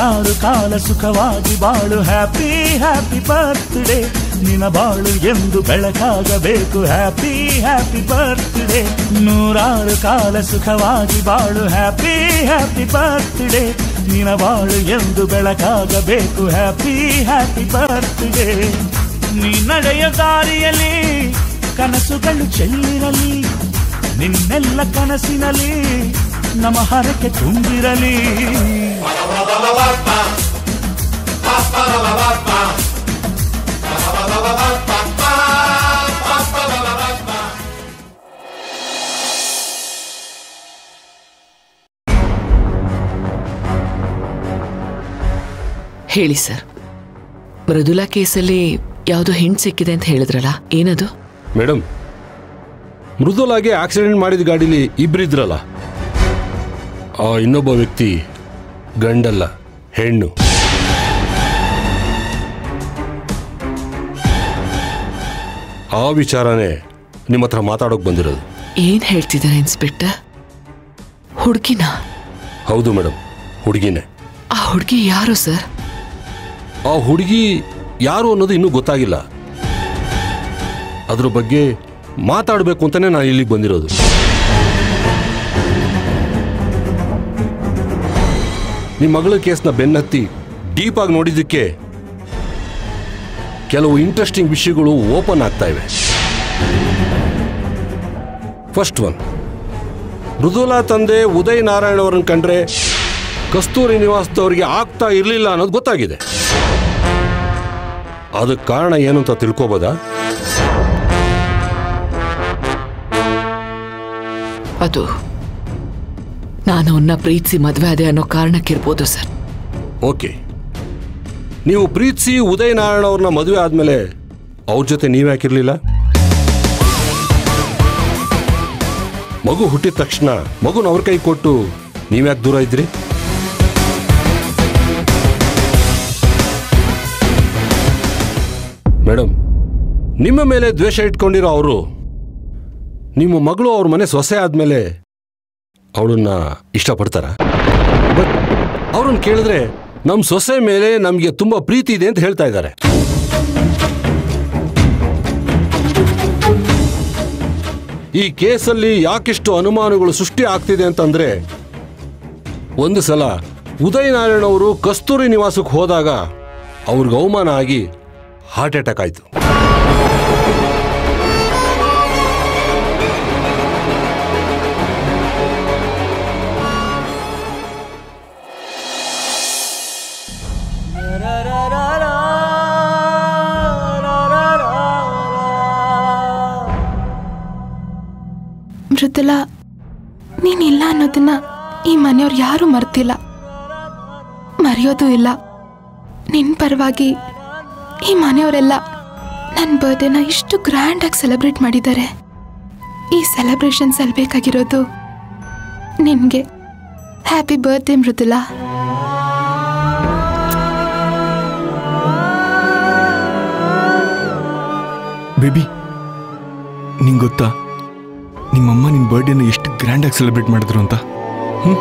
ನೂರಾರು ಕಾಲ ಸುಖವಾಗಿ ಬಾಳು ಹ್ಯಾಪಿ ಹ್ಯಾಪಿ ಬರ್ತ್ಡೇ ನಿನ ಬಾಳು ಎಂದು ಬೆಳಕಾಗಬೇಕು ಹ್ಯಾಪಿ ಹ್ಯಾಪಿ ಬರ್ತ್ಡೇ ನೂರಾರು ಕಾಲ ಸುಖವಾಗಿ ಬಾಳು ಹ್ಯಾಪಿ ಹ್ಯಾಪಿ ಬರ್ತ್ಡೇ ನಿನ ಬಾಳು ಎಂದು ಬೆಳಕಾಗಬೇಕು ಹ್ಯಾಪಿ ಹ್ಯಾಪಿ ಬರ್ತ್ಡೇ ನೀ ನಡೆಯ ದಾರಿಯಲ್ಲಿ ಕನಸುಗಳು ಚೆಲ್ಲಿರಲಿ ನಿನ್ನೆಲ್ಲ ಕನಸಿನಲ್ಲಿ ನಮ್ಮ ಹರಕೆ ತುಂಬಿರಲಿ ಹೇಳಿ ಸರ್ ಮೃದುಲಾ ಕೇಸಲ್ಲಿ ಯಾವುದೋ ಹಿಂಟ್ ಸಿಕ್ಕಿದೆ ಅಂತ ಹೇಳಿದ್ರಲ್ಲ ಏನದು ಮೇಡಮ್ ಮೃದುಲಾಗೆ ಆಕ್ಸಿಡೆಂಟ್ ಮಾಡಿದ ಗಾಡೀಲಿ ಇಬ್ಬರಿದ್ರಲ್ಲ ಆ ಇನ್ನೊಬ್ಬ ವ್ಯಕ್ತಿ ಗಂಡಲ್ಲ ಹೆಣ್ಣು ಆ ವಿಚಾರನೇ ನಿಮ್ಮ ಹತ್ರ ಮಾತಾಡೋಕೆ ಬಂದಿರೋದು ಏನ್ ಹೇಳ್ತಿದ್ದಾರೆ ಇನ್ಸ್ಪೆಕ್ಟರ್ ಹುಡುಗಿನ ಹೌದು ಮೇಡಮ್ ಹುಡುಗಿನೇ ಆ ಹುಡುಗಿ ಯಾರು ಸರ್ ಆ ಹುಡುಗಿ ಯಾರು ಅನ್ನೋದು ಇನ್ನೂ ಗೊತ್ತಾಗಿಲ್ಲ ಅದ್ರ ಬಗ್ಗೆ ಮಾತಾಡಬೇಕು ಅಂತಾನೆ ನಾನು ಇಲ್ಲಿಗೆ ಬಂದಿರೋದು ನಿಮ್ಮ ಮಗಳ ಕೇಸ್ನ ಬೆನ್ನತ್ತಿ ಡೀಪಾಗಿ ನೋಡಿದ್ದಕ್ಕೆ ಕೆಲವು ಇಂಟ್ರೆಸ್ಟಿಂಗ್ ವಿಷಯಗಳು ಓಪನ್ ಆಗ್ತಾ ಇವೆ ಫಸ್ಟ್ ಒನ್ ಮೃದುಲಾ ತಂದೆ ಉದಯ್ ನಾರಾಯಣ್ ಅವರನ್ನು ಕಂಡ್ರೆ ಕಸ್ತೂರಿ ನಿವಾಸದವರಿಗೆ ಆಗ್ತಾ ಇರಲಿಲ್ಲ ಅನ್ನೋದು ಗೊತ್ತಾಗಿದೆ ಅದಕ್ಕೆ ಕಾರಣ ಏನು ಅಂತ ತಿಳ್ಕೊಬೋದಾ ಅದು ನಾನು ಅವನ್ನ ಪ್ರೀತಿಸಿ ಮದುವೆ ಅದೇ ಅನ್ನೋ ಕಾರಣಕ್ಕಿರ್ಬೋದು ಸರ್ ಓಕೆ ನೀವು ಪ್ರೀತಿಸಿ ಉದಯ್ ನಾರಾಯಣ ಅವ್ರನ್ನ ಮದುವೆ ಆದಮೇಲೆ ಅವ್ರ ಜೊತೆ ನೀವ್ಯಾಕಿರ್ಲಿಲ್ಲ ಮಗು ಹುಟ್ಟಿದ ತಕ್ಷಣ ಮಗುನ ಅವ್ರ ಕೈ ಕೊಟ್ಟು ನೀವ್ಯಾಕೆ ದೂರ ಇದ್ರಿ ಮೇಡಮ್ ನಿಮ್ಮ ಮೇಲೆ ದ್ವೇಷ ಇಟ್ಕೊಂಡಿರೋ ಅವರು ನಿಮ್ಮ ಮಗಳು ಅವ್ರ ಮನೆ ಸೊಸೆ ಆದಮೇಲೆ ಅವಳನ್ನ ಇಷ್ಟಪಡ್ತಾರ ಬಟ್ ಅವ್ರನ್ನ ಕೇಳಿದ್ರೆ ನಮ್ಮ ಸೊಸೆ ಮೇಲೆ ನಮಗೆ ತುಂಬಾ ಪ್ರೀತಿ ಇದೆ ಅಂತ ಹೇಳ್ತಾ ಇದ್ದಾರೆ ಈ ಕೇಸಲ್ಲಿ ಯಾಕಿಷ್ಟು ಅನುಮಾನಗಳು ಸೃಷ್ಟಿ ಆಗ್ತಿದೆ ಅಂತಂದ್ರೆ ಒಂದು ಸಲ ಉದಯ್ ನಾರಾಯಣ್ ಅವರು ಕಸ್ತೂರಿ ನಿವಾಸಕ್ಕೆ ಹೋದಾಗ ಅವ್ರಿಗೆ ಅವಮಾನ ಆಗಿ ಹಾರ್ಟ್ ಅಟ್ಯಾಕ್ ಆಯಿತು ಮೃದುಲಾ ನೀನಿಲ್ಲ ಅನ್ನೋದನ್ನ ಈ ಮನೆಯವ್ರು ಯಾರೂ ಮರ್ತಿಲ್ಲ ಮರೆಯೋದು ಇಲ್ಲ ನಿನ್ ಪರವಾಗಿ ಈ ಮನೆಯವರೆಲ್ಲ ನನ್ನ ಬರ್ಡೇನ ಇಷ್ಟು ಗ್ರ್ಯಾಂಡಾಗಿ ಸೆಲೆಬ್ರೇಟ್ ಮಾಡಿದ್ದಾರೆ ಈ ಸೆಲೆಬ್ರೇಷನ್ಸ್ ಅಲ್ಲಿ ಬೇಕಾಗಿರೋದು ನಿನ್ಗೆ ಹ್ಯಾಪಿ ಬರ್ಡೇ ಮೃದುಲಾ ಬೇಬಿ ನಿಂಗೆ ಗೊತ್ತಾ ನಿಮ್ಮಮ್ಮ ನಿನ್ನ ಬರ್ಡೇನ ಎಷ್ಟು ಗ್ರ್ಯಾಂಡಾಗಿ ಸೆಲೆಬ್ರೇಟ್ ಮಾಡಿದ್ರು ಅಂತ ಹ್ಞೂ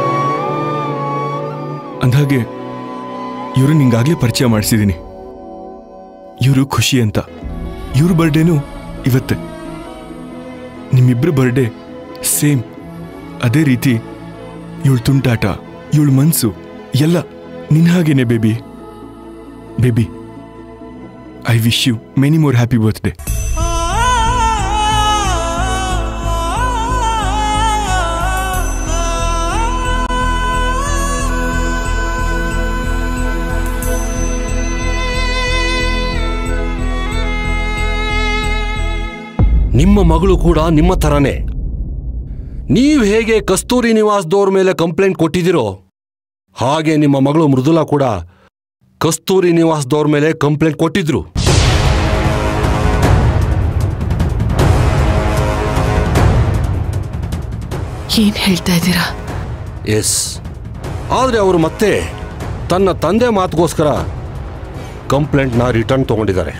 ಅಂದಹಾಗೆ ಇವರು ನಿಂಗಾಗಲೇ ಪರಿಚಯ ಮಾಡಿಸಿದ್ದೀನಿ ಇವರು ಖುಷಿ ಅಂತ ಇವ್ರ ಬರ್ಡೇನು ಇವತ್ತೆ ನಿಮ್ಮಿಬ್ಬರ ಬರ್ಡೇ ಸೇಮ್ ಅದೇ ರೀತಿ ಇವಳು ತುಂಟಾಟ ಇವಳು ಮನಸ್ಸು ಎಲ್ಲ ನಿನ್ನ ಹಾಗೇನೆ baby baby I wish you many more happy birthday ನಿಮ್ಮ ಮಗಳು ಕೂಡ ನಿಮ್ಮ ಥರನೇ ನೀವು ಹೇಗೆ ಕಸ್ತೂರಿ ನಿವಾಸದವ್ರ ಮೇಲೆ ಕಂಪ್ಲೇಂಟ್ ಕೊಟ್ಟಿದ್ದೀರೋ ಹಾಗೆ ನಿಮ್ಮ ಮಗಳು ಮೃದುಲಾ ಕೂಡ ಕಸ್ತೂರಿ ನಿವಾಸದವ್ರ ಮೇಲೆ ಕಂಪ್ಲೇಂಟ್ ಕೊಟ್ಟಿದ್ರು ಏನ್ ಹೇಳ್ತಾ ಇದ್ದೀರಾ ಎಸ್ ಆದರೆ ಅವರು ಮತ್ತೆ ತನ್ನ ತಂದೆ ಮಾತುಗೋಸ್ಕರ ಕಂಪ್ಲೇಂಟ್ನ ರಿಟರ್ನ್ ತಗೊಂಡಿದ್ದಾರೆ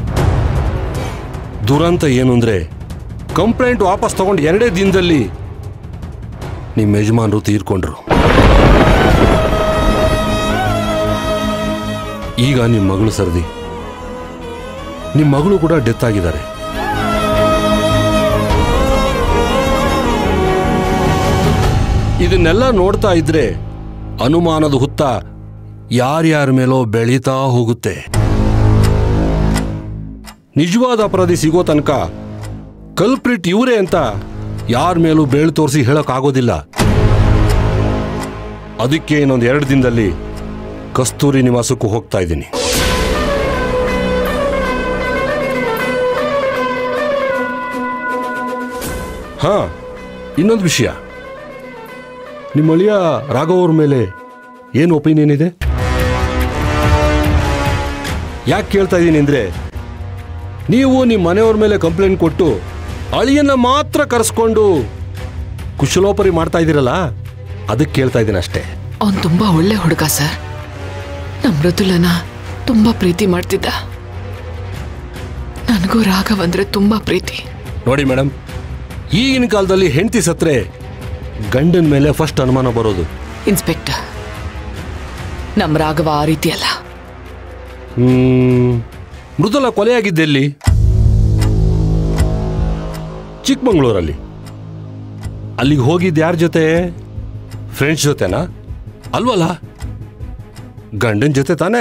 ದುರಂತ ಏನು ಅಂದರೆ ಕಂಪ್ಲೇಂಟ್ ವಾಪಸ್ ತಗೊಂಡು ಎರಡೇ ದಿನದಲ್ಲಿ ನಿಮ್ಮ ಯಜಮಾನರು ತೀರ್ಕೊಂಡ್ರು ಈಗ ನಿಮ್ಮ ಮಗಳು ಸರದಿ ನಿಮ್ಮ ಮಗಳು ಕೂಡ ಡೆತ್ ಆಗಿದ್ದಾರೆ ಇದನ್ನೆಲ್ಲ ನೋಡ್ತಾ ಇದ್ರೆ ಅನುಮಾನದ ಹುತ್ತ ಯಾರ್ಯಾರ ಮೇಲೋ ಬೆಳೀತಾ ಹೋಗುತ್ತೆ ನಿಜವಾದ ಅಪರಾಧಿ ಸಿಗೋ ತನಕ ಕಲ್ಪ್ರಿಟ್ ಇವರೇ ಅಂತ ಯಾರ ಮೇಲೂ ಬೇಳು ತೋರಿಸಿ ಹೇಳೋಕ್ಕಾಗೋದಿಲ್ಲ ಅದಕ್ಕೆ ಇನ್ನೊಂದು ಎರಡು ದಿನದಲ್ಲಿ ಕಸ್ತೂರಿ ನಿವಾಸಕ್ಕೂ ಹೋಗ್ತಾ ಇದ್ದೀನಿ ಹಾ ಇನ್ನೊಂದು ವಿಷಯ ನಿಮ್ಮ ಅಳಿಯ ರಾಘವ್ ಅವ್ರ ಮೇಲೆ ಏನು ಒಪಿನಿಯನ್ ಇದೆ ಯಾಕೆ ಕೇಳ್ತಾ ಇದ್ದೀನಿ ಅಂದ್ರೆ ನೀವು ನಿಮ್ಮ ಮನೆಯವ್ರ ಮೇಲೆ ಕಂಪ್ಲೇಂಟ್ ಕೊಟ್ಟು ಅಳಿಯನ್ನ ಮಾತ್ರ ಕರೆಸ್ಕೊಂಡು ಕುಶಲೋಪರಿ ಮಾಡ್ತಾ ಇದ್ದೀರಲ್ಲ ಅದಕ್ಕೆ ಕೇಳ್ತಾ ಇದ್ದೀನಿ ಅಷ್ಟೇ ಅವನ್ ತುಂಬಾ ಒಳ್ಳೆ ಹುಡುಗ ಸರ್ ನಮ್ ಮೃದುಲನ ತುಂಬಾ ಪ್ರೀತಿ ಮಾಡ್ತಿದ್ದ ನನಗೂ ರಾಘವ್ ಅಂದ್ರೆ ತುಂಬಾ ಪ್ರೀತಿ ನೋಡಿ ಮೇಡಮ್ ಈಗಿನ ಕಾಲದಲ್ಲಿ ಹೆಂಡತಿ ಸತ್ರೆ ಗಂಡನ ಮೇಲೆ ಫಸ್ಟ್ ಅನುಮಾನ ಬರೋದು ಇನ್ಸ್ಪೆಕ್ಟರ್ ನಮ್ ರಾಘವ ಆ ರೀತಿ ಅಲ್ಲ ಹ್ಮ್, ಮೃದುಲ ಕೊಲೆಯಾಗಿದ್ದೆಲ್ಲಿ ಚಿಕ್ಕಮಂಗ್ಳೂರಲ್ಲಿ ಅಲ್ಲಿಗೆ ಹೋಗಿದ್ದು ಯಾರ ಜೊತೆ ಫ್ರೆಂಡ್ಸ್ ಜೊತೆನಾ ಅಲ್ವಲ್ಲ ಗಂಡನ ಜೊತೆ ತಾನೇ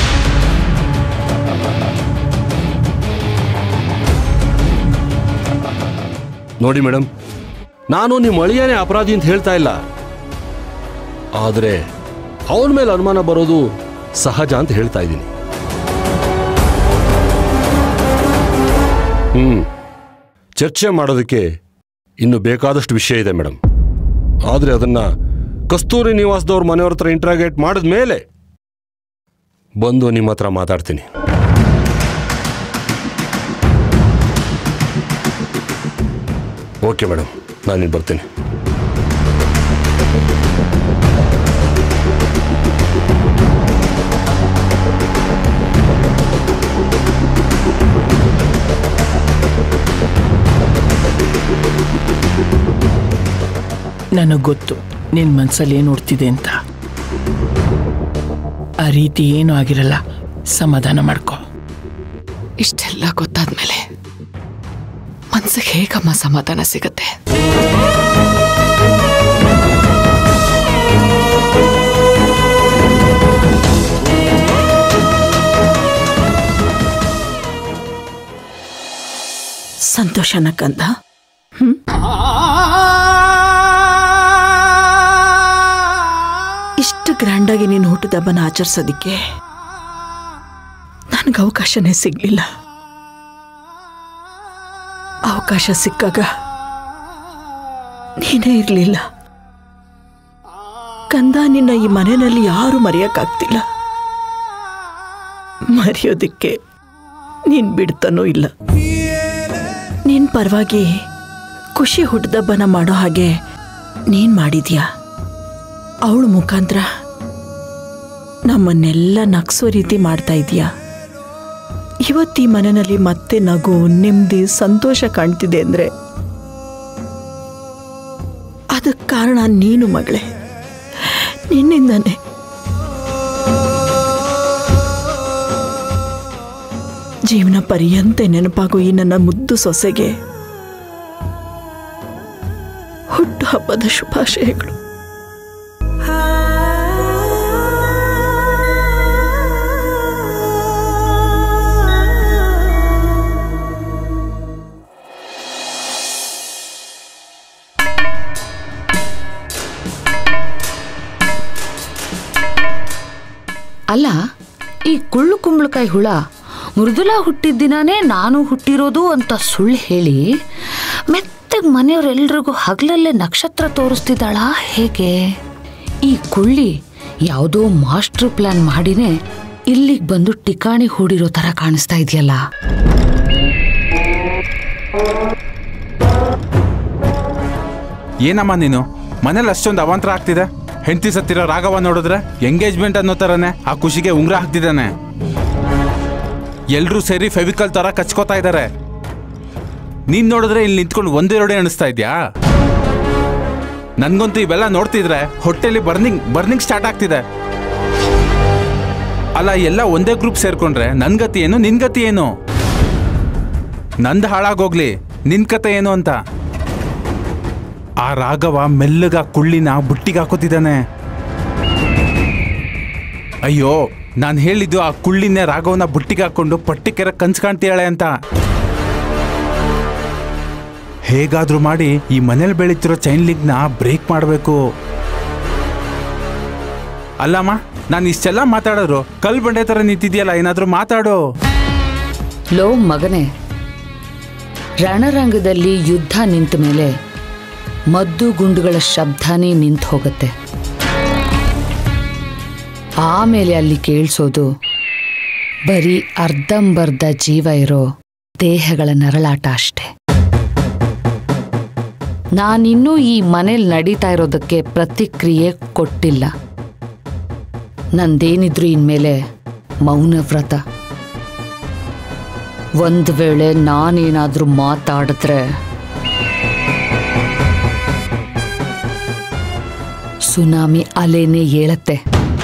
ನೋಡಿ ಮೇಡಮ್ ನಾನು ನಿಮ್ಮ ಅಳಿಯನೇ ಅಪರಾಧಿ ಅಂತ ಹೇಳ್ತಾ ಇಲ್ಲ ಆದರೆ ಅವನ ಮೇಲೆ ಅನುಮಾನ ಬರೋದು ಸಹಜ ಅಂತ ಹೇಳ್ತಾ ಇದ್ದೀನಿ ಹ್ಮ್ ಚರ್ಚೆ ಮಾಡೋದಕ್ಕೆ ಇನ್ನು ಬೇಕಾದಷ್ಟು ವಿಷಯ ಇದೆ ಮೇಡಮ್ ಆದರೆ ಅದನ್ನ ಕಸ್ತೂರಿ ನಿವಾಸದವ್ರ ಮನೆಯವ್ರ ಹತ್ರ ಇಂಟ್ರಾಗೇಟ್ ಮಾಡಿದ ಮೇಲೆ ಬಂದು ನಿಮ್ಮ ಹತ್ರ ಮಾತಾಡ್ತೀನಿ ಓಕೆ ಮೇಡಮ್ ನಾನಿನ್ನು ಬರ್ತೀನಿ ನನಗೆ ಗೊತ್ತು ನಿನ್ನ ಮನಸ್ಸಲ್ಲಿ ಏನು ಓಡ್ತಿದೆ ಅಂತ ಆ ರೀತಿ ಏನೂ ಆಗಿರಲ್ಲ ಸಮಾಧಾನ ಮಾಡ್ಕೊ ಇಷ್ಟೆಲ್ಲ ಗೊತ್ತಾದ್ಮೇಲೆ ಮನ್ಸಿಗೆ ಹೇಗಮ್ಮ ಸಮಾಧಾನ ಸಿಗತ್ತೆ ಸಂತೋಷನ ಕಂದ ಇಷ್ಟು ಗ್ರ್ಯಾಂಡಾಗಿ ನೀನು ಹುಟ್ಟುದಬ್ಬನ ಆಚರಿಸೋದಿಕ್ಕೆ ನನಗೆ ಅವಕಾಶನೇ ಸಿಗ್ಲಿಲ್ಲ ಅವಕಾಶ ಸಿಕ್ಕಾಗ ನೀನೇ ಇರಲಿಲ್ಲ ಕಂದ ನಿನ್ನ ಈ ಮನೆಯಲ್ಲಿ ಯಾರು ಮರೆಯಕ್ಕಾಗ್ತಿಲ್ಲ ಮರೆಯೋದಕ್ಕೆ ನೀನ್ ಬಿಡ್ತಾನೂ ಇಲ್ಲ ನಿನ್ ಪರವಾಗಿ ಖುಷಿ ಹುಟ್ಟದಬ್ಬನ ಮಾಡೋ ಹಾಗೆ ನೀನ್ ಮಾಡಿದ್ಯಾ ಅವಳ ಮುಖಾಂತರ ನಮ್ಮನ್ನೆಲ್ಲ ನಗ್ಸೋ ರೀತಿ ಮಾಡ್ತಾ ಇದೀಯಾ ಇವತ್ತು ಈ ಮನೆಯಲ್ಲಿ ಮತ್ತೆ ನಗು ನೆಮ್ಮದಿ ಸಂತೋಷ ಕಾಣ್ತಿದೆ ಅಂದ್ರೆ ಅದಕ್ಕೆ ಕಾರಣ ನೀನು ಮಗಳೇ ನಿನ್ನಿಂದಾನೆ ಜೀವನ ಪರ್ಯಂತ ನೆನಪಾಗೋ ಈ ನನ್ನ ಮುದ್ದು ಸೊಸೆಗೆ ಹುಟ್ಟು ಹಬ್ಬದ ಶುಭಾಶಯಗಳು ಅಲ್ಲ ಈ ಕುಳ್ಳು ಕುಂಬಳಕಾಯಿ ಹುಳ ಮೃದುಲ ಹುಟ್ಟಿದ ದಿನಾನೇ ನಾನು ಹುಟ್ಟಿರೋದು ಅಂತ ಸುಳ್ಳು ಹೇಳಿ ಮೆತ್ತಗೆ ಮನೆಯವರೆಲ್ರಿಗೂ ಹಗಲಲ್ಲೇ ನಕ್ಷತ್ರ ತೋರಿಸ್ತಿದ್ದಾಳ ಹೇಗೆ ಈ ಕುಳ್ಳಿ ಯಾವುದೋ ಮಾಸ್ಟರ್ ಪ್ಲಾನ್ ಮಾಡಿನೇ ಇಲ್ಲಿಗೆ ಬಂದು ಟಿಕಾಣಿ ಹೂಡಿರೋ ಥರ ಕಾಣಿಸ್ತಾ ಇದೆಯಲ್ಲ ಏನಮ್ಮ ನೀನು ಮನೇಲಿ ಅಷ್ಟೊಂದು ಅವಾಂತರ ಆಗ್ತಿದೆ ಹೆಂಡತಿ ಸತ್ತಿರೋ ರಾಘವ ನೋಡಿದ್ರೆ ಎಂಗೇಜ್ಮೆಂಟ್ ಅನ್ನೋ ಥರನೇ ಆ ಖುಷಿಗೆ ಉಂಗ್ರ ಹಾಕ್ತಿದ್ದಾನೆ ಎಲ್ರೂ ಸೇರಿ ಫೆವಿಕಲ್ ತರ ಕಚ್ಕೋತಾ ಇದ್ದಾರೆ ನೀನ್ ನೋಡಿದ್ರೆ ಇಲ್ಲಿ ನಿಂತ್ಕೊಂಡು ಒಂದೆರಡೇ ಅನಿಸ್ತಾ ಇದ್ಯಾ ನನ್ಗಂತೂ ಇವೆಲ್ಲ ನೋಡ್ತಿದ್ರೆ ಹೊಟ್ಟೆಲಿ ಬರ್ನಿಂಗ್ ಬರ್ನಿಂಗ್ ಸ್ಟಾರ್ಟ್ ಆಗ್ತಿದೆ ಅಲ್ಲ ಎಲ್ಲ ಒಂದೇ ಗ್ರೂಪ್ ಸೇರ್ಕೊಂಡ್ರೆ ನನ್ ಗತಿ ಏನು ನಿನ್ ಗತಿ ಏನು ನಂದು ಹಾಳಾಗೋಗ್ಲಿ ನಿನ್ ಕತೆ ಏನು ಅಂತ ಆ ರಾಘವ ಮೆಲ್ಲಗ ಕುಳ್ಳಿನ ಬುಟ್ಟಿಗೆ ಹಾಕೋತಿದ್ದಾನೆ ಅಯ್ಯೋ ನಾನು ಹೇಳಿದ್ದು ಆ ಕುಳ್ಳಿನೇ ರಾಘವನ ಬುಟ್ಟಿಗೆ ಹಾಕೊಂಡು ಪಟ್ಟಿಕೆರ ಕನ್ಸ್ ಕಾಣ್ತೀಯಾಳೆ ಅಂತ ಹೇಗಾದ್ರೂ ಮಾಡಿ ಈ ಮನೇಲಿ ಬೆಳೀತಿರೋ ಚೈನ್ ಲಿಂಕ್ನ ಬ್ರೇಕ್ ಮಾಡಬೇಕು ಅಲ್ಲಮ್ಮ ನಾನು ಇಷ್ಟೆಲ್ಲ ಮಾತಾಡೋರು ಕಲ್ ಬಂಡೆ ಥರ ನಿಂತಿದ್ಯಲ್ಲ ಏನಾದರೂ ಮಾತಾಡೋ ಲೋ ಮಗನೇ ರಣರಂಗದಲ್ಲಿ ಯುದ್ಧ ನಿಂತ ಮೇಲೆ ಮದ್ದು ಗುಂಡುಗಳ ಶಬ್ದನೇ ನಿಂತು ಹೋಗುತ್ತೆ ಆಮೇಲೆ ಅಲ್ಲಿ ಕೇಳಿಸೋದು ಬರೀ ಅರ್ಧಂಬರ್ಧ ಜೀವ ಇರೋ ದೇಹಗಳ ನರಳಾಟ ಅಷ್ಟೆ ನಾನಿನ್ನೂ ಈ ಮನೇಲಿ ನಡೀತಾ ಇರೋದಕ್ಕೆ ಪ್ರತಿಕ್ರಿಯೆ ಕೊಟ್ಟಿಲ್ಲ ನಂದೇನಿದ್ರು ಇನ್ಮೇಲೆ ಮೌನ ವ್ರತ ಒಂದು ವೇಳೆ ನಾನೇನಾದ್ರೂ ಮಾತಾಡಿದ್ರೆ ಸುನಾಮಿ ಅಲೆನೇ ಏಳತ್ತೆ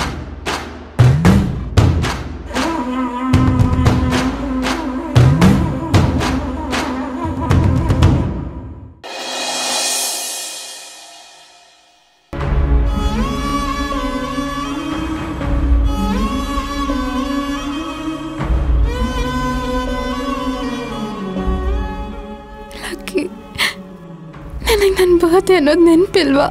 ಲಕ್ಕಿ ನನಗೆ ನನ್ನ ಬರ್ತ್ಡೇ ಅನ್ನೋದು ನೆನಪಿಲ್ವಾ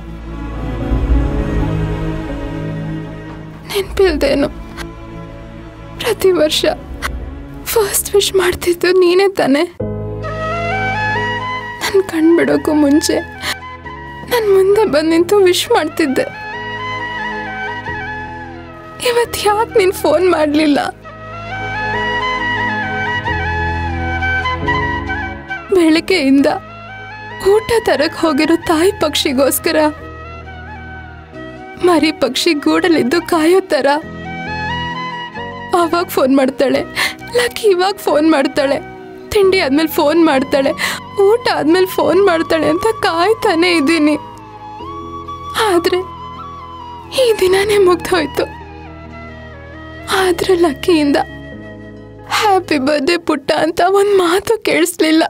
ನೆನಪಿಲ್ದೇನು ಪ್ರತಿ ವರ್ಷ ಫಸ್ಟ್ ವಿಶ್ ಮಾಡ್ತಿದ್ದು ನೀನೇ ತಾನೆ ನನ್ನ ಕಣ್ಬಿಡೋಕ್ಕೂ ಮುಂಚೆ ನನ್ನ ಮುಂದೆ ಬಂದು ನಿಂತು ವಿಶ್ ಮಾಡ್ತಿದ್ದೆ ಇವತ್ತು ಯಾಕೆ ನೀನು ಫೋನ್ ಮಾಡಲಿಲ್ಲ ಬೆಳಗ್ಗೆಯಿಂದ ಊಟ ತರಕ್ ಹೋಗಿರೋ ತಾಯಿ ಪಕ್ಷಿಗೋಸ್ಕರ ಮರಿ ಪಕ್ಷಿ ಗೂಡಲಿದ್ದು ಕಾಯೋ ತರ ಅವಾಗ ಫೋನ್ ಮಾಡ್ತಾಳೆ ಲಕ್ಕಿ ಇವಾಗ ಫೋನ್ ಮಾಡ್ತಾಳೆ ತಿಂಡಿ ಆದ್ಮೇಲೆ ಫೋನ್ ಮಾಡ್ತಾಳೆ ಊಟ ಆದ್ಮೇಲೆ ಫೋನ್ ಮಾಡ್ತಾಳೆ ಅಂತ ಕಾಯ್ತಾನೆ ಇದ್ದೀನಿ ಆದ್ರೆ ಈ ದಿನನೇ ಮುಗ್ದೋಯ್ತು ಆದ್ರೆ ಲಕ್ಕಿಯಿಂದ ಹ್ಯಾಪಿ ಬರ್ಡೇ ಪುಟ್ಟ ಅಂತ ಒಂದ್ ಮಾತು ಕೇಳಿಸ್ಲಿಲ್ಲ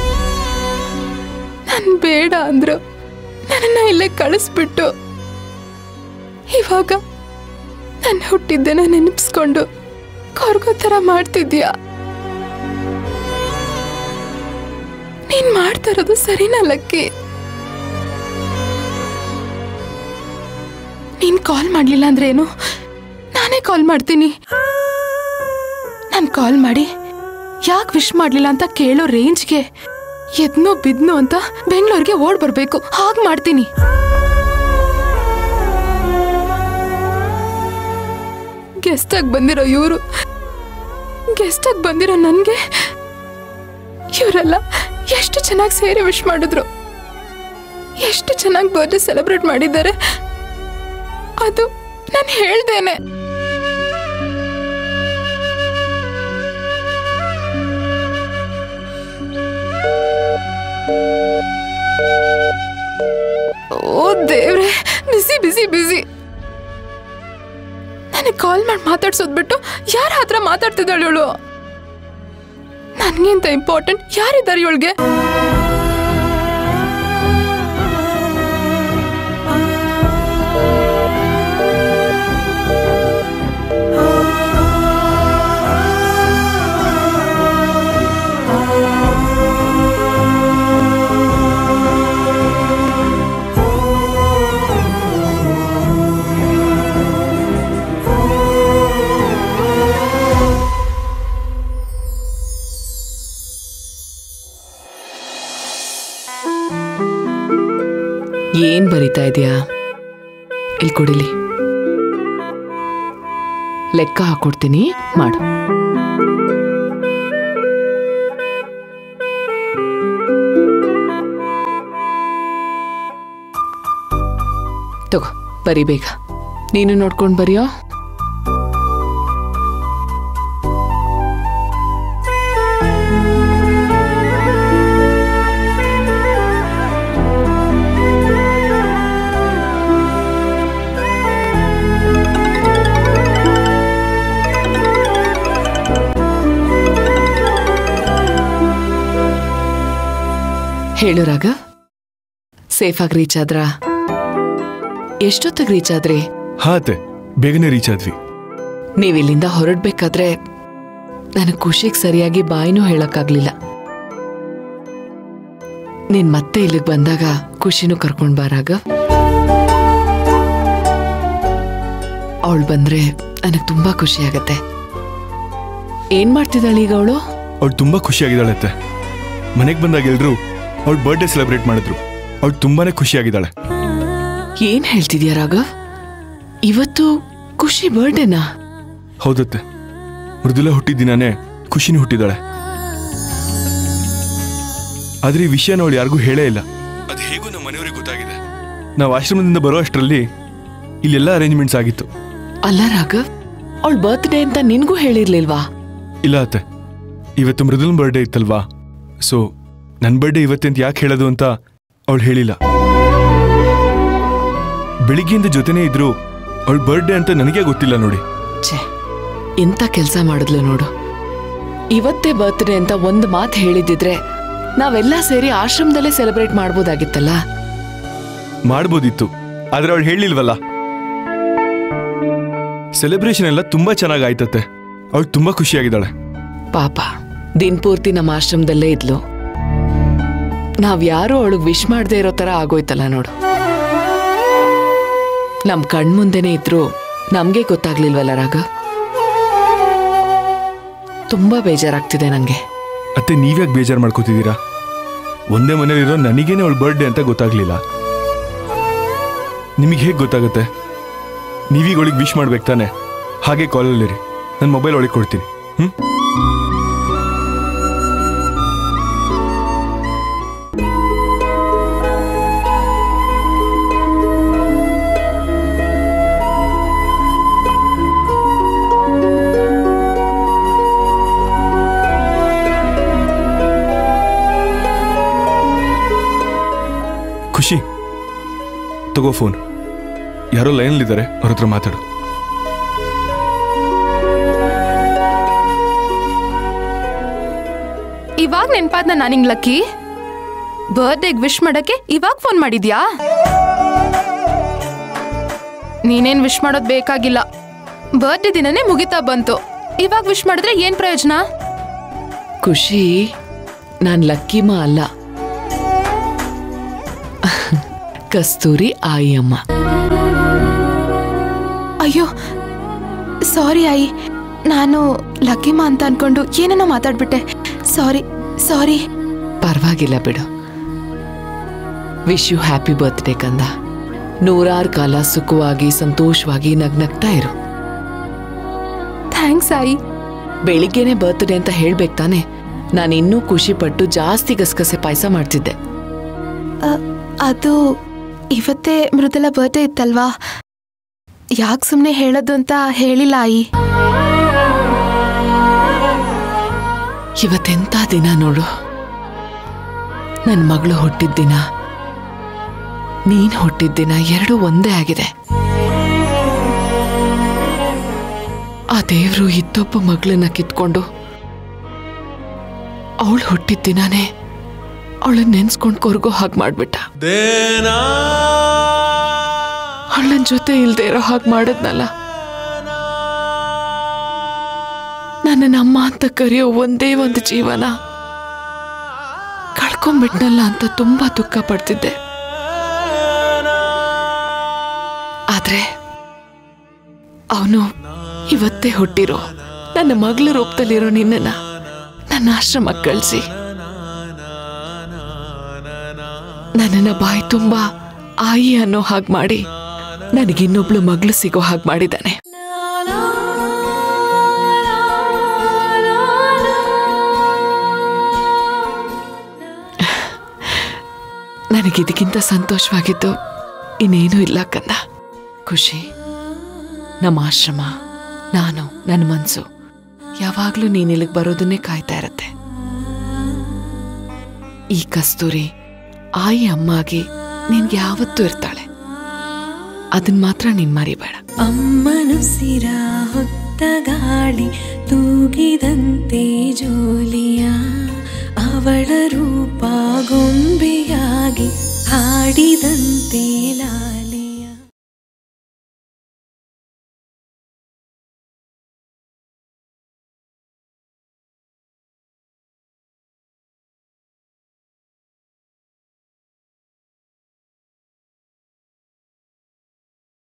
ನನ್ ಬೇಡ ಅಂದ್ರು ನನ್ನನ್ನ ಇಲ್ಲೇ ಕಳಿಸ್ಬಿಟ್ಟು ಇವಾಗ ನಾನು ಹುಟ್ಟಿದ್ದನ್ನ ನೆನಪಿಸ್ಕೊಂಡು ಕೊರ್ಗೋ ಥರ ಮಾಡ್ತಿದ್ಯಾ ನೀನ್ ಮಾಡ್ತಾ ಇರೋದು ಸರಿನಾ ಲಕ್ಕಿ ನೀನ್ ಕಾಲ್ ಮಾಡ್ಲಿಲ್ಲ ಅಂದ್ರೆ ಏನು ನಾನೇ ಕಾಲ್ ಮಾಡ್ತೀನಿ ನಾನು ಕಾಲ್ ಮಾಡಿ ಯಾಕೆ ವಿಶ್ ಮಾಡ್ಲಿಲ್ಲ ಅಂತ ಕೇಳೋ ರೇಂಜ್ಗೆ ಎದ್ನೋ ಬಿದ್ನೋ ಅಂತ ಬೆಂಗಳೂರಿಗೆ ಓಡ್ ಬರ್ಬೇಕು ಹಾಗೆ ಮಾಡ್ತೀನಿ ಗೆಸ್ಟ್ ಆಗಿ ಬಂದಿರೋ ಇವರು ಗೆಸ್ಟ್ ಆಗಿ ಬಂದಿರೋ ನನಗೆ ಇವರೆಲ್ಲ ಎಷ್ಟು ಚೆನ್ನಾಗಿ ಸೇರಿ ವಿಶ್ ಮಾಡಿದ್ರು ಎಷ್ಟು ಚೆನ್ನಾಗಿ ಬರ್ಡೇ ಸೆಲೆಬ್ರೇಟ್ ಮಾಡಿದ್ದಾರೆ ಅದು ನಾನು ಹೇಳ್ದೇನೆ ಓ ದೇವ್ರೆ ಬಿಸಿ ಬಿಸಿ ಬಿಸಿ ನನಗೆ ಕಾಲ್ ಮಾಡಿ ಮಾತಾಡ್ಸೋದ್ ಬಿಟ್ಟು ಯಾರ ಹತ್ರ ಮಾತಾಡ್ತಿದ್ದಾಳೆ ಇವಳು ನನ್ಗಿಂತ ಇಂಪಾರ್ಟೆಂಟ್ ಯಾರಿದ್ದಾರೆ ಇವಳಿಗೆ ಏನ್ ಬರಿತಾ ಇದೆಯಾ ಇಲ್ಲಿ ಕೊಡಿಲಿ ಲೆಕ್ಕ ಹಾಕೊಡ್ತೀನಿ ಮಾಡು ತಗೋ ಬರಿ ಬೇಗ ನೀನು ನೋಡ್ಕೊಂಡು ಬರಿಯೋ ಹೇಳು ರಾಗ ಸೇಫಾಗಿ ರೀಚ್ ಆದ್ರಾ ಎಷ್ಟೊತ್ತಿಗೆ ರೀಚ್ ಆದ್ರಿ ಹಾ ಅತ್ತೆ ಬೇಗನೆ ರೀಚ್ ಆದ್ವಿ ನೀವಿಲ್ಲಿಂದ ಹೊರಡ್ಬೇಕಾದ್ರೆ ನನಗೆ ಖುಷಿಗೆ ಸರಿಯಾಗಿ ಬಾಯಿನೂ ಹೇಳಕ್ಕಾಗ್ಲಿಲ್ಲ ನೀನ್ ಮತ್ತೆ ಇಲ್ಲಿಗೆ ಬಂದಾಗ ಖುಷಿನೂ ಕರ್ಕೊಂಡ್ ಬಾರಾಗ ಅವಳು ಬಂದ್ರೆ ನನಗೆ ತುಂಬಾ ಖುಷಿ ಆಗತ್ತೆ ಏನ್ ಮಾಡ್ತಿದ್ದಾಳೆ ಈಗ ಅವಳು ಅವಳು ತುಂಬಾ ಖುಷಿಯಾಗಿದ್ದಾಳೆ ಅತ್ತೆ ಮನೆಗೆ ಬಂದಾಗ ಎಲ್ರು ಅವಳ ಬರ್ಡೇ ಸೆಲೆಬ್ರೇಟ್ ಮಾಡಿದ್ರು ಅವಳು ತುಂಬಾನೇ ಖುಷಿಯಾಗಿದ್ದಾಳೆ ಏನ್ ಹೇಳ್ತಿದ್ಯಾ ರಾಘವ್ ಇವತ್ತು ಖುಷಿ ಬರ್ಡೇನಾ ಹೌದತ್ತೆ ಮೃದುಲ ಹುಟ್ಟಿದ ದಿನಾನೇ ಖುಷಿನೂ ಹುಟ್ಟಿದಾಳೆ ಆದ್ರೆ ಈ ವಿಷಯನ ಅವಳು ಯಾರಿಗೂ ಹೇಳೇ ಇಲ್ಲ ಅದು ಹೇಗೂ ನಮ್ಮ ಮನೆಯವರಿಗೆ ಗೊತ್ತಾಗಿದೆ ನಾವು ಆಶ್ರಮದಿಂದ ಬರೋ ಅಷ್ಟರಲ್ಲಿ ಇಲ್ಲೆಲ್ಲ ಅರೇಂಜ್ಮೆಂಟ್ಸ್ ಆಗಿತ್ತು ಅಲ್ಲ ರಾಘವ್ ಅವಳ ಬರ್ತ್ಡೇ ಅಂತ ನಿನ್ಗೂ ಹೇಳಿರ್ಲಿಲ್ವಾ ಇಲ್ಲ ಅತ್ತೆ ಇವತ್ತು ಮೃದುಲನ್ ಬರ್ಡೇ ಇತ್ತಲ್ವಾ ಸೊ ನನ್ನ ಬರ್ಡೇ ಇವತ್ತೆ ಅಂತ ಯಾಕೆ ಹೇಳೋದು ಅಂತ ಅವಳು ಹೇಳಿಲ್ಲ ಬೆಳಿಗ್ಗೆಯಿಂದ ಜೊತೆನೇ ಇದ್ರು ಅವಳ ಬರ್ಡೇ ಅಂತ ನನಗೇ ಗೊತ್ತಿಲ್ಲ ನೋಡಿ ಛೇ ಎಂತ ಕೆಲಸ ಮಾಡಿದ್ಲು ನೋಡು ಇವತ್ತೇ ಬರ್ತ್ಡೇ ಅಂತ ಒಂದು ಮಾತು ಹೇಳಿದಿದ್ರೆ ನಾವೆಲ್ಲ ಸೇರಿ ಆಶ್ರಮದಲ್ಲೇ ಸೆಲೆಬ್ರೇಟ್ ಮಾಡ್ಬೋದಾಗಿತ್ತಲ್ಲ ಮಾಡ್ಬೋದಿತ್ತು ಆದ್ರೆ ಅವಳು ಹೇಳಿಲ್ವಲ್ಲ ಸೆಲೆಬ್ರೇಷನ್ ಎಲ್ಲ ತುಂಬಾ ಚೆನ್ನಾಗಿ ಆಯ್ತತ್ತೆ ಅವಳು ತುಂಬಾ ಖುಷಿಯಾಗಿದ್ದಾಳೆ ಪಾಪ ದಿನಪೂರ್ತಿ ನಮ್ಮ ಆಶ್ರಮದಲ್ಲೇ ಇದ್ಲು ನಾವ್ ಯಾರು ಅವಳಿಗೆ ವಿಶ್ ಮಾಡದೇ ಇರೋ ತರ ಆಗೋಯ್ತಲ್ಲ ನೋಡು ನಮ್ ಕಣ್ಮುಂದೆನೇ ಇದ್ರು ನಮ್ಗೆ ಗೊತ್ತಾಗ್ಲಿಲ್ವಲ್ಲ ರಾಗ ತುಂಬಾ ಬೇಜಾರಾಗ್ತಿದೆ ನಂಗೆ ಅತ್ತೆ ನೀವ್ಯಾಕೆ ಬೇಜಾರು ಮಾಡ್ಕೋತಿದ್ದೀರಾ ಒಂದೇ ಮನೇಲಿರೋ ನನಗೇನೆ ಅವಳ ಬರ್ಡೇ ಅಂತ ಗೊತ್ತಾಗ್ಲಿಲ್ಲ ನಿಮಗೆ ಹೇಗೆ ಗೊತ್ತಾಗುತ್ತೆ ನೀವೀಗ ಅವಳಿಗೆ ವಿಶ್ ಮಾಡ್ಬೇಕು ತಾನೆ ಹಾಗೆ ಕಾಲಲ್ಲಿರಿ ನನ್ನ ಮೊಬೈಲ್ ಒಳಗೆ ಕೊಡ್ತೀನಿ ಹ್ಮ್ ಖುಷಿ ತಗೋ ಫೋನ್ ಯಾರೋ ಲೈನಲ್ಲಿದ್ದಾರೆ ಅವ್ರ ಹತ್ರ ಮಾತಾಡು ಇವಾಗ ನೆನ್ಪಾದ್ನ ನಾನಿಂಗ್ ಲಕ್ಕಿ ಬರ್ಡೇಗ್ ವಿಶ್ ಮಾಡಕ್ಕೆ ಇವಾಗ ಫೋನ್ ಮಾಡಿದ್ಯಾ ನೀನೇನ್ ವಿಶ್ ಮಾಡೋದ್ ಬೇಕಾಗಿಲ್ಲ ಬರ್ಡೇ ದಿನನೇ ಮುಗಿತಾ ಬಂತು ಇವಾಗ ವಿಶ್ ಮಾಡಿದ್ರೆ ಏನ್ ಪ್ರಯೋಜನ ಖುಷಿ ನಾನ್ ಲಕ್ಕಿಮ ಅಲ್ಲ ಕಸ್ತೂರಿ ಆಯಿ ಅಮ್ಮ ಅಯ್ಯೋ ಸಾರಿ ಆಯಿ ನಾನು ಲಕ್ಕಿಮಾ ಅಂತ ಅನ್ಕೊಂಡು ಏನೇನೋ ಮಾತಾಡ್ಬಿಟ್ಟೆ ಸಾರಿ ಸಾರಿ ಪರವಾಗಿಲ್ಲ ಬಿಡು ವಿಶ್ ಯು ಹ್ಯಾಪಿ ಬರ್ತ್ಡೇ ಕಂದ ನೂರಾರು ಕಾಲ ಸುಖವಾಗಿ ಸಂತೋಷವಾಗಿ ನಗ್ನಗ್ತಾ ಇರು ಥ್ಯಾಂಕ್ಸ್ ಆಯಿ ಬೆಳಿಗ್ಗೆನೆ ಬರ್ತ್ಡೇ ಅಂತ ಹೇಳ್ಬೇಕು ತಾನೆ ನಾನು ಇನ್ನೂ ಖುಷಿ ಪಟ್ಟು ಜಾಸ್ತಿ ಗಸಗಸೆ ಪಾಯಸ ಮಾಡ್ತಿದ್ದೆ ಅ, ಅದು ಇವತ್ತೇ ಮೃದುಲ ಬರ್ಡೇ ಇತ್ತಲ್ವಾ ಯಾಕೆ ಸುಮ್ಮನೆ ಹೇಳೋದು ಅಂತ ಹೇಳಿಲ್ಲ ಆಯಿ ಇವತ್ತೆಂಥ ದಿನ ನೋಡು ನನ್ನ ಮಗಳು ಹುಟ್ಟಿದ ದಿನ ನೀನ್ ಹುಟ್ಟಿದ ದಿನ ಎರಡೂ ಒಂದೇ ಆಗಿದೆ ಆ ದೇವ್ರು ಇತ್ತೊಬ್ಬ ಮಗಳನ್ನ ಕಿತ್ಕೊಂಡು ಅವಳು ಹುಟ್ಟಿದ ದಿನಾನೇ ಅವಳನ್ನ ನೆನ್ಸ್ಕೊಂಡು ಕೊರ್ಗೋ ಹಾಗೆ ಮಾಡ್ಬಿಟ್ಟ ಅವಳನ್ ಜೊತೆ ಇಲ್ದೇ ಇರೋ ಹಾಗೆ ಮಾಡದ್ನಲ್ಲ ನನ್ನ ಅಮ್ಮ ಅಂತ ಕರೆಯೋ ಒಂದೇ ಒಂದು ಜೀವನ ಕಳ್ಕೊಂಡ್ಬಿಟ್ನಲ್ಲ ಅಂತ ತುಂಬಾ ದುಃಖ ಪಡ್ತಿದ್ದೆ ಆದ್ರೆ ಅವನು ಇವತ್ತೇ ಹುಟ್ಟಿರೋ ನನ್ನ ಮಗಳ ರೂಪದಲ್ಲಿರೋ ನಿನ್ನನ್ನ ನನ್ನ ಆಶ್ರಮಕ್ಕೆ ಕಳಿಸಿ ನನ್ನನ್ನ ಬಾಯಿ ತುಂಬಾ ಆಯಿ ಅನ್ನೋ ಹಾಗೆ ಮಾಡಿ ನನಗಿನ್ನೊಬ್ಳು ಮಗಳು ಸಿಗೋ ಹಾಗೆ ಮಾಡಿದ್ದಾನೆ ನನಗಿದಕ್ಕಿಂತ ಸಂತೋಷವಾಗಿದ್ದು ಇನ್ನೇನೂ ಇಲ್ಲ ಕಂದ ಖುಷಿ ನಮ್ಮ ಆಶ್ರಮ ನಾನು ನನ್ನ ಮನಸ್ಸು ಯಾವಾಗಲೂ ನೀನು ಇಲ್ಲಿಗೆ ಬರೋದನ್ನೇ ಕಾಯ್ತಾ ಇರತ್ತೆ ಈ ಕಸ್ತೂರಿ ಆಯಿ ಅಮ್ಮ ಆಗಿ ನಿನ್ಗೆ ಯಾವತ್ತೂ ಇರ್ತಾಳೆ ಅದನ್ನ ಮಾತ್ರ ನೀನ್ ಮರಿಬೇಡ ಅಮ್ಮನು ಸಿರ ಹೊತ್ತ ಗಾಳಿ ತೂಗಿದಂತೆ ಜೋಲಿಯ ಅವಳ ರೂಪ ಗೊಂಬೆ ಹಾಡಿದಂತೆ ಲಾಲಿ